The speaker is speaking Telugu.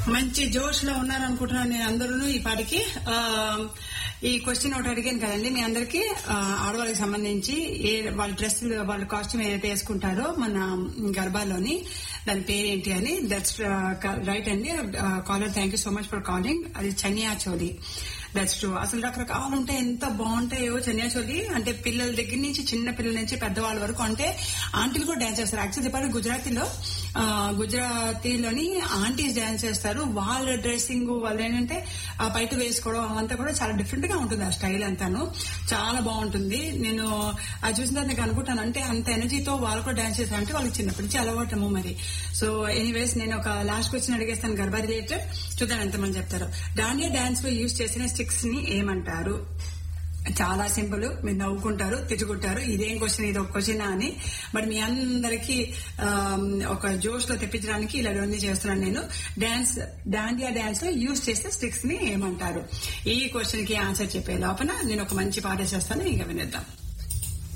మంచి జోష్ లో ఉన్నారనుకుంటున్నాను నేను అందరూ ఈ పాటికి ఆ, ఈ క్వశ్చన్ ఒకటి అడిగాను కదండి మీ అందరికి ఆడవాళ్ళకి సంబంధించి ఏ వాళ్ళ డ్రెస్ వాళ్ళ కాస్ట్యూమ్ ఏదైతే వేసుకుంటారో మన గర్భాలోని దాని పేరేంటి అని దట్స్ రైట్ అండి caller thank you so much for calling అది చనియా చోలి దట్స్ ట్రూ అసలు రకరకాలు ఉంటాయి ఎంత బాగుంటాయో చనియా చోలి అంటే పిల్లల దగ్గర నుంచి చిన్న పిల్లల నుంచి పెద్దవాళ్ళ వరకు అంటే ఆంటీలు కూడా డాన్స్ చేస్తారు యాక్చువల్ చెప్పాలి గుజరాతీలో ఆ, గుజరాతీలోని ఆంటీస్ డాన్స్ చేస్తారు వాళ్ళ డ్రెస్సింగ్ వాళ్ళు ఏంటంటే ఆ బయట వేసుకోవడం అవంతా కూడా చాలా డిఫరెంట్ గా ఉంటుంది ఆ స్టైల్ అంతాను చాలా బాగుంటుంది నేను అది చూసిన తర్వాత నాకు అనుకుంటాను అంటే అంత ఎనర్జీతో వాళ్ళు కూడా డాన్స్ చేస్తారు అంటే వాళ్ళకి చిన్నప్పటి నుంచి అలవాటము మరి సో ఎనీవేస్ నేను ఒక లాస్ట్ క్వశ్చన్ అడిగేస్తాను గర్భా రిలేటెడ్ చూద్దాం ఎంతమంది చెప్తారు దాండియా డాన్స్ లో యూజ్ చేసిన స్టిక్స్ ని ఏమంటారు చాలా సింపుల్ మీరు నవ్వుకుంటారు తిట్టుకుంటారు ఇదేం క్వశ్చన్ ఇది ఒక క్వశ్చన్ అని బట్ మీ అందరికి ఒక జోష్ లో తెప్పించడానికి ఇలా అన్ని చేస్తున్నాను నేను డాన్స్ డాండియా డాన్స్ లో యూజ్ చేస్తే స్టిక్స్ ని ఏమంటారు ఈ క్వశ్చన్ కి ఆన్సర్ చెప్పే లోపల నేను ఒక మంచి పాట చేస్తాను ఇంకా వినేద్దాం